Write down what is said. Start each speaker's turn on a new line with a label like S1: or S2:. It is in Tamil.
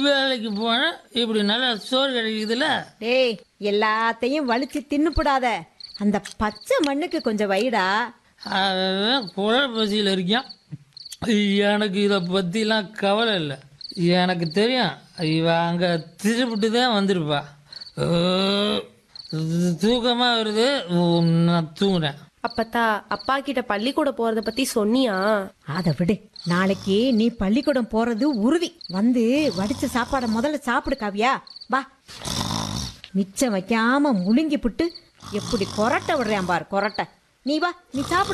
S1: வேலைக்கு போனால் இப்படி நல்லா சோறு கிடைக்குதுல்ல
S2: டேய் எல்லாத்தையும் வலிச்சு தின்னுப்படாத அந்த பச்சை மண்ணுக்கு கொஞ்சம் வைடா
S1: அவன் குழப்பசியில் இருக்கான் எனக்கு இதை பற்றிலாம் கவலை இல்லை எனக்கு தெரியும் இவ அங்கே திருப்பிட்டு தான் வந்திருப்பா தூக்கமாக வருது நான் தூங்குறேன்
S3: அப்பத்தா அப்பா கிட்ட பள்ளிக்கூட போறத பத்தி சொன்னியா
S2: அத விடு நாளைக்கு நீ பள்ளிக்கூடம் போறது உறுதி வந்து வடிச்ச சாப்பாடை முதல்ல சாப்பிடு காவியா வா மிச்சம் வைக்காம முழுங்கி புட்டு எப்படி கொரட்டை விடுறேன் பார் கொரட்டை நீ வா நீ சாப்பிடு